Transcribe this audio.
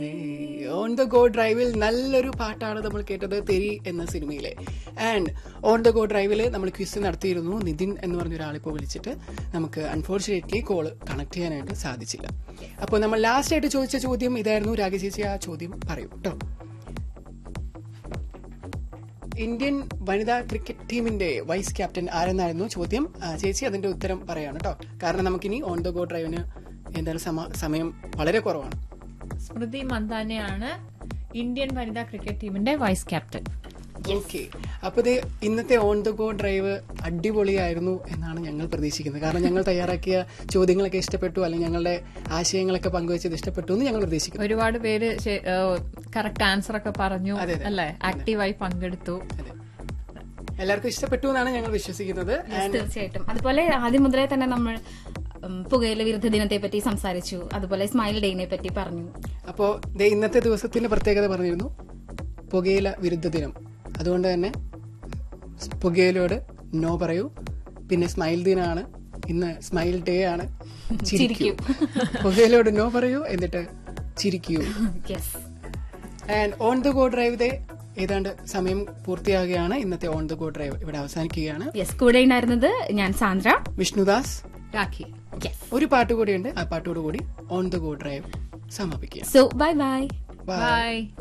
On the go ഡ്രൈവിൽ നല്ലൊരു പാട്ടാണ് നമ്മൾ കേട്ടത് തെരി എന്ന സിനിമയിലെ ആൻഡ് ഓൺ ദ ഗോ ഡ്രൈവിൽ നമ്മൾ ക്വിസ് നടത്തിയിരുന്നു നിതിൻ എന്ന് പറഞ്ഞ ഒരാളിപ്പോൾ വിളിച്ചിട്ട് നമുക്ക് അൺഫോർച്ചുനേറ്റ്ലി കോള് കണക്ട് ചെയ്യാനായിട്ട് സാധിച്ചില്ല അപ്പോൾ നമ്മൾ ലാസ്റ്റ് ആയിട്ട് ചോദിച്ച ചോദ്യം ഇതായിരുന്നു രാഗ ചേച്ചി ആ ചോദ്യം പറയൂ കേട്ടോ ഇന്ത്യൻ വനിതാ ക്രിക്കറ്റ് ടീമിന്റെ വൈസ് ക്യാപ്റ്റൻ ആരെന്നായിരുന്നു ചോദ്യം ആ, ചേച്ചി അതിന്റെ ഉത്തരം പറയാണ് കേട്ടോ കാരണം നമുക്കിനി ഓൺ ദ ഗോ ഡ്രൈവിന് എന്തായാലും സമ- സമയം വളരെ കുറവാണ് സ്മൃതി മന്ദാനയാണ് ഇന്ത്യൻ വനിതാ ക്രിക്കറ്റ് ടീമിന്റെ വൈസ് ക്യാപ്റ്റൻ ഓക്കെ അപ്പൊ ഇത് ഇന്നത്തെ ഓൺ ദ ഗോ ഡ്രൈവ് അടിപൊളിയായിരുന്നു എന്നാണ് ഞങ്ങൾ പ്രതീക്ഷിക്കുന്നത് കാരണം ഞങ്ങൾ തയ്യാറാക്കിയ ചോദ്യങ്ങളൊക്കെ ഇഷ്ടപ്പെട്ടു അല്ലെങ്കിൽ ഞങ്ങളുടെ ആശയങ്ങളൊക്കെ പങ്കുവച്ചത് ഇഷ്ടപ്പെട്ടു എന്ന് ഞങ്ങൾ പ്രതീക്ഷിക്കുന്നു ഒരുപാട് പേര് കറക്റ്റ് ആൻസർ ഒക്കെ പറഞ്ഞു അതെ, അതെ. അല്ലെ ആക്റ്റീവായി പങ്കെടുത്തു അതെ എല്ലാവർക്കും ഇഷ്ടപ്പെട്ടു എന്നാണ് ഞങ്ങൾ വിശ്വസിക്കുന്നത് ആൻഡ് തീർച്ചയായിട്ടും അതുപോലെ ആദ്യം മുതലേ തന്നെ നമ്മൾ ഉം, പുകയില വിരുദ്ധ ദിനത്തെ പറ്റി സംസാരിച്ചു അതുപോലെ സ്മൈൽ ഡേനെ പറ്റി പറഞ്ഞു അപ്പോ ദേ ഇന്നത്തെ ദിവസത്തിന്റെ പ്രത്യേകത പറഞ്ഞിരുന്നു പുകയില വിരുദ്ധ ദിനം അതുകൊണ്ട് തന്നെ പുകയിലയോട് നോ പറയൂ പിന്നെ സ്മൈൽ ദിനാണ് ഇന്ന് സ്മൈൽ ഡേ ആണ് ചിരിക്കൂ പുകയിലോട് നോ പറയൂ എന്നിട്ട് ചിരിക്കൂ yes and on the go drive day ഏതാണ്ട് സമയം പൂർത്തിയാകുകയാണ് ഇന്നത്തെ ഓൺ ദ ഗോ ഡ്രൈവ് ഇവിടെ അവസാനിക്കുകയാണ് യെസ് കൂടെ ഉണ്ടായിരുന്നത് ഞാൻ സാന്ദ്ര വിഷ്ണുദാസ് രാഖി യെസ് ഒരു പാട്ട് കൂടിയുണ്ട് ആ പാട്ടോട് കൂടി ഓൺ ദ ഗോ ഡ്രൈവ് സമാപിക്കുക so bye bye bye by